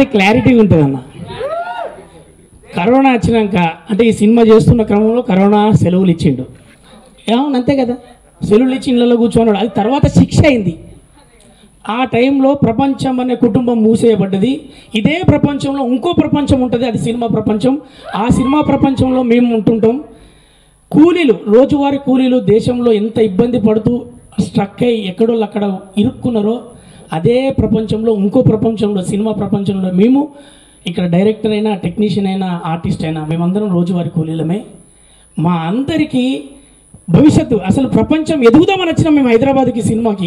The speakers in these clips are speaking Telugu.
నాది క్లారిటీ ఉంటుంది అన్న కరోనా వచ్చినాక అంటే ఈ సినిమా చేస్తున్న క్రమంలో కరోనా సెలవులు ఇచ్చిండు అవును అంతే కదా సెలవులు ఇచ్చి ఇళ్ళలో కూర్చోన్నాడు అది తర్వాత శిక్ష అయింది ఆ టైంలో ప్రపంచం అనే కుటుంబం మూసేయబడ్డది ఇదే ప్రపంచంలో ఇంకో ప్రపంచం ఉంటుంది అది సినిమా ప్రపంచం ఆ సినిమా ప్రపంచంలో మేము ఉంటుంటాం కూలీలు రోజువారీ కూలీలు దేశంలో ఎంత ఇబ్బంది పడుతూ స్ట్రక్ అయ్యి ఎక్కడో అక్కడ ఇరుక్కున్నారో అదే ప్రపంచంలో ఇంకో ప్రపంచంలో సినిమా ప్రపంచంలో మేము ఇక్కడ డైరెక్టర్ అయినా టెక్నీషియన్ అయినా ఆర్టిస్ట్ అయినా మేమందరం రోజువారీ కూలీలమే మా అందరికీ భవిష్యత్తు అసలు ప్రపంచం ఎదుగుదామని వచ్చినాం మేము హైదరాబాద్కి సినిమాకి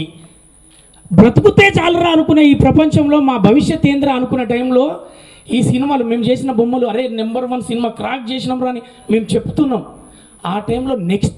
బ్రతుకుతే చాలరా అనుకునే ఈ ప్రపంచంలో మా భవిష్యత్ ఏంద్రా అనుకున్న టైంలో ఈ సినిమాలు మేము చేసిన బొమ్మలు అరే నెంబర్ వన్ సినిమా క్రాక్ చేసినాం రా అని మేము చెప్తున్నాం ఆ టైంలో నెక్స్ట్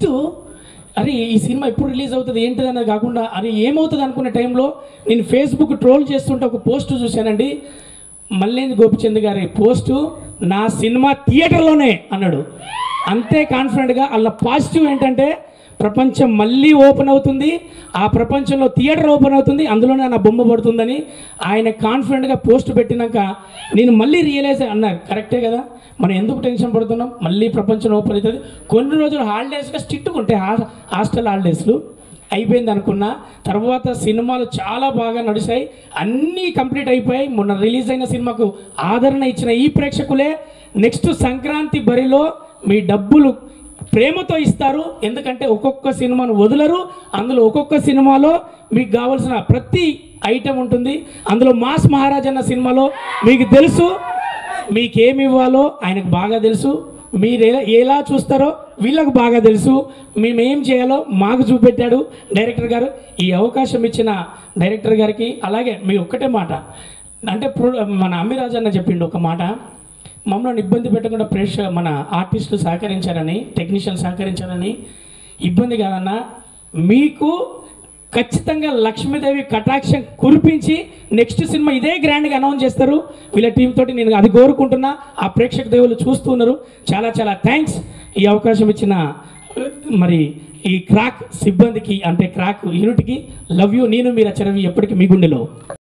అరే ఈ సినిమా ఎప్పుడు రిలీజ్ అవుతుంది ఏంటిది అనేది కాకుండా అరే ఏమవుతుంది అనుకునే టైంలో నేను ఫేస్బుక్ ట్రోల్ చేస్తుంటే ఒక పోస్ట్ చూశానండి మల్లేంది గోపిచంద్ గారి పోస్టు నా సినిమా థియేటర్లోనే అన్నాడు అంతే కాన్ఫిడెంట్గా అలా పాజిటివ్ ఏంటంటే ప్రపంచం మళ్ళీ ఓపెన్ అవుతుంది ఆ ప్రపంచంలో థియేటర్ ఓపెన్ అవుతుంది అందులోనే నా బొమ్మ పడుతుందని ఆయన కాన్ఫిడెంట్గా పోస్ట్ పెట్టినాక నేను మళ్ళీ రియలైజ్ అన్నారు కరెక్టే కదా మనం ఎందుకు టెన్షన్ పడుతున్నాం మళ్ళీ ప్రపంచం ఓపెన్ అవుతుంది కొన్ని రోజులు హాలిడేస్గా స్ట్రిక్ట్గా ఉంటాయి హా- హాస్టల్ హాలిడేస్లు అయిపోయింది అనుకున్నా తర్వాత సినిమాలు చాలా బాగా నడిచాయి అన్నీ కంప్లీట్ అయిపోయాయి మొన్న రిలీజ్ అయిన సినిమాకు ఆదరణ ఇచ్చిన ఈ ప్రేక్షకులే నెక్స్ట్ సంక్రాంతి బరిలో మీ డబ్బులు ప్రేమతో ఇస్తారు ఎందుకంటే ఒక్కొక్క సినిమాను వదలరు అందులో ఒక్కొక్క సినిమాలో మీకు కావాల్సిన ప్రతి ఐటెం ఉంటుంది అందులో మాస్ మహారాజ్ అన్న సినిమాలో మీకు తెలుసు మీకేమి ఇవ్వాలో ఆయనకు బాగా తెలుసు మీరు ఎలా ఎలా చూస్తారో వీళ్ళకు బాగా తెలుసు మేము ఏం చేయాలో మాకు చూపెట్టాడు డైరెక్టర్ గారు ఈ అవకాశం ఇచ్చిన డైరెక్టర్ గారికి అలాగే మీ ఒక్కటే మాట అంటే ప్రొ మన అమ్మిరాజు అన్న చెప్పిండు ఒక మాట మమ్మల్ని ఇబ్బంది పెట్టకుండా ప్రేక్ష మన ఆర్టిస్టులు సహకరించారని టెక్నీషియన్ సహకరించారని ఇబ్బంది కాదన్నా మీకు ఖచ్చితంగా లక్ష్మీదేవి కటాక్షం కురిపించి నెక్స్ట్ సినిమా ఇదే గ్రాండ్గా అనౌన్స్ చేస్తారు వీళ్ళ టీం తోటి నేను అది కోరుకుంటున్నా ఆ ప్రేక్షక దేవులు చూస్తున్నారు చాలా చాలా థ్యాంక్స్ ఈ అవకాశం ఇచ్చిన మరి ఈ క్రాక్ సిబ్బందికి అంటే క్రాక్ యూనిట్కి లవ్ యూ నేను మీరు చరవి ఎప్పటికీ మీ గుండెలో